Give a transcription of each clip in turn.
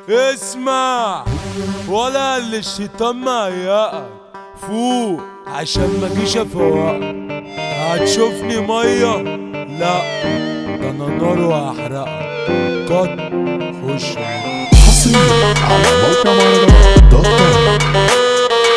اسمع ولا اللي الشيطان مهيأك فوق عشان ما جيش افوقك هتشوفني ميه لا ده انا نار وهحرقك قط خش حصريا على موقع مهرجانات دوت كوم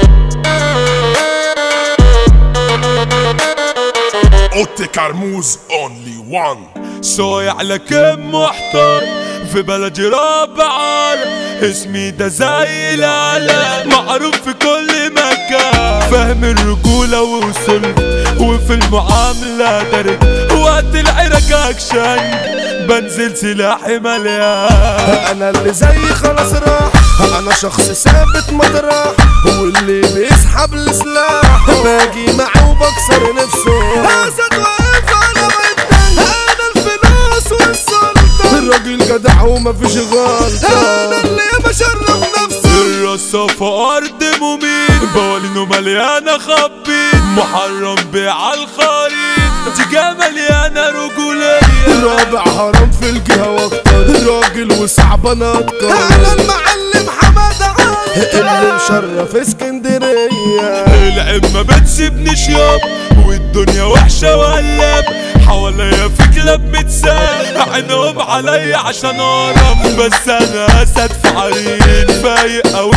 اوتي كرموز اونلي وان صايع لكن محتار في بلدي رابع عالم اسمي ده زي العالم معروف في كل مكان فاهم الرجولة وصلت وفي المعاملة درت وقت العرك اكشن بنزل سلاحي مليان انا اللي زي خلاص راح انا شخص ثابت مطرح واللي بيسحب السلاح باجي معه وبكسر نفسه اسد واقف على مدة انا الفلوس والسلطة الراجل جدع ومفيش غلطة انا اللي بشرف نفسي الرصة في أرض مميت بوالينه مليانة خبيط محرم بيع الخريط تيجا مليانة رجولية رابع هرم في الجهة واكتر راجل وصعب انا اتكر انا المعلم حماد عاد اللي مشرف اسكندرية العب ما بتسيبنيش ياب والدنيا وحشة وقلب حواليا في كلاب متساب عينهم عليا عشان ارم بس انا اسد في عرين فايق او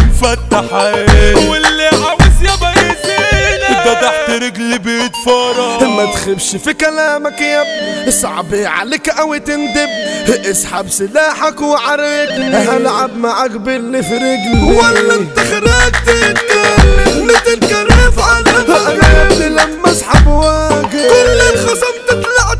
مفتحين واللي عاوز يابا يزين ده تحت رجلي بيتفرج ما تخبش في كلامك يا ابني صعب عليك اوي تندب اسحب سلاحك وعرقني هلعب معاك باللي في رجلي ولا انت خرجت تتكلم نتنكرف على انا يا ابني لما اسحب واجي كل الخصم تطلع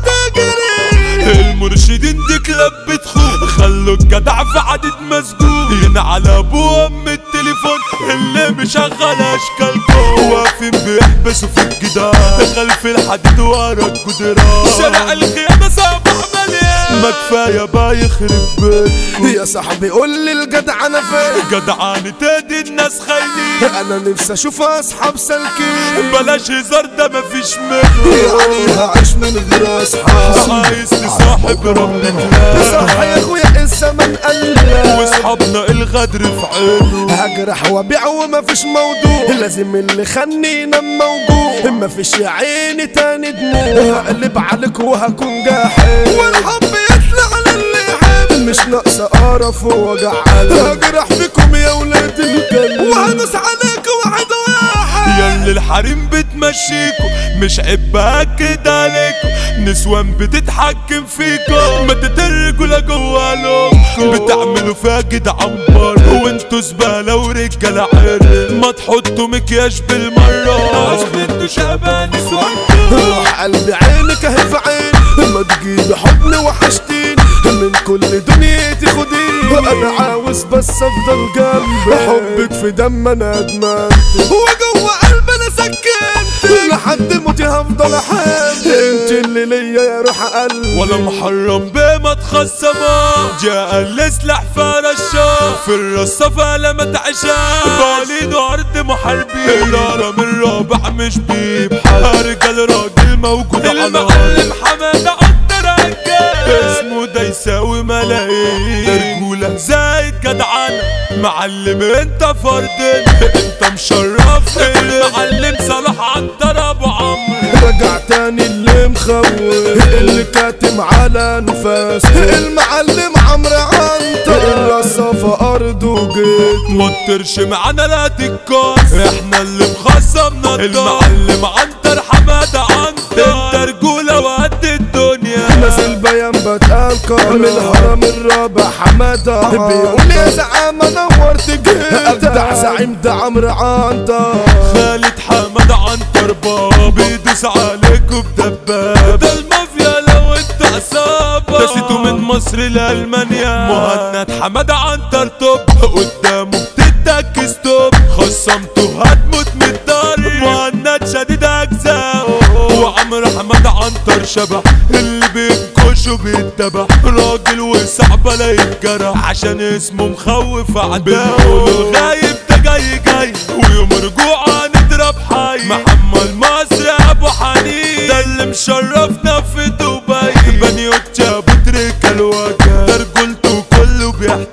تجري المرشدين دي كلاب بتخوف خلوا الجدع في عدد مسجون هنا على ابو ام التليفون اللي مشغل اشكالكم واقفين بيحبسوا في الجدار خلف الحديد ورا الجدران شارع الخيانة صباح مليان ما كفاية بقى يخرب بيتكم يا صاحبي قول لي الجدع انا فين جدعان تادي الناس خاينين انا نفسي اشوف اصحاب سالكين بلاش هزار ده مفيش منه يعني هعيش من غير اصحاب عايز تصاحب رب الله صح يا اخويا الزمن قلب واصحابنا الغدر في عينه هجرح وابيع ومفيش موضوع لازم اللي خنينا موجود مفيش يا عيني تاني دموع هقلب عليك وهكون جاحد والحب يطلع للي يحب مش ناقصة قرف ووجع قلب هجرح فيكم يا ولاد الكلب وهدوس عليك واحد واحد ياللي الحريم بتمشيكوا مش عيب باكد عليكوا نسوان بتتحكم فيكوا ما تترجوا جوا لومكوا بتعملوا فيها كده عنبر وانتوا زبالة ورجالة عرق ما تحطوا مكياج بالمرة عشان انتوا شباب نسوانكوا روح قلبي عينك اهي في عين ما تجيبي حضني وحشتين من كل دنيتي خديني انا عاوز بس افضل جنبك حبك في دم انا ادمنت وجوه قلبي انا سكنت لحد موتي هفضل احب انت اللي ليا يا روح قلبي ولا محرم بما تخصما جاء السلاح فرشا في الرصافة لما تعشا بالين ارض محاربين الهرم الرابع مش بيبحث رجال راجل موجود على المعلم حماد عد رجال اسمه ده يساوي ملايين ده رجولة زايد جدعانة معلم انت فردين انت مشرف المعلم صلاح عنتر ابو عمرو رجع تاني اللي مخوف اللي كاتم على نفاس المعلم عمرو عنتر الرصة في ارضه جيت مطرش معانا لا تتكاس احنا اللي مخصمنا المعلم عنتر حمادة عنتر انت رجولة وقد الدنيا نازل بيان بتقال من الهرم الرابع حمادة بيقول يا زعامة نورت جيت أجدع زعيم ده عمرو عنتر خالد حمادة عنتر باب بيدوس عليكوا بدباب ده المافيا لو انت عصابة نسيتوا من مصر لألمانيا مهند حمادة عنتر توب قدامه بتدك ستوب خصمته هتموت من الطريق مهند شديد أجزاء وعمرو حمادة عنتر شبح اللي بينكش وبيتبع راجل وصعب لا يتجرح عشان اسمه مخوف عداء الغايب ده جاي جاي ويوم رجوعه نضرب حي محمد مصر ابو حنين ده اللي مشرفنا في دبي بني ابو تريكا الوجه ده رجولته كله بيحتاج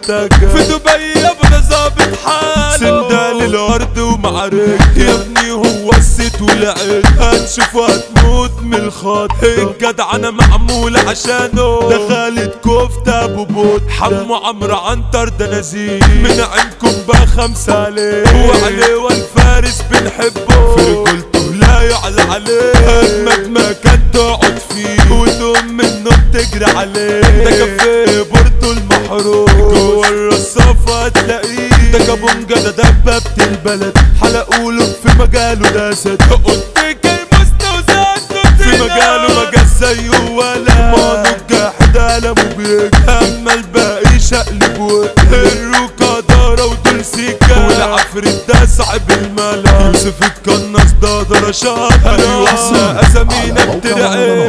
اشتكى في دبي ابدا ظابط حاله سندال الارض ومعارك يا ابني هو الست والعيد هتشوف هتموت من الخط الجدع انا معمول عشانه ده خالد كفتة ابو بوت حمو عمرو عنتر ده نزيه من عينكم بقى خمسة عليه وعليه والفارس بنحبه في رجولته لا يعلى عليه اجمد مكان تقعد فيه وتقوم منه بتجري عليه ده كافيه بورتو المحروق جوه الرصافة هتلاقيه ده كابونجا ده دبابة البلد حلقوله في مجاله ده سد اوتيك المستوزات في مجاله ما جاش زيه ولا مانو الجاحد قلمه بيك اما الباقي شقلب وجه الروكا دارة ودول سيكا والعفريت ده صعب الملا يوسف القناص ده درجات ايوه اسامينا بترعب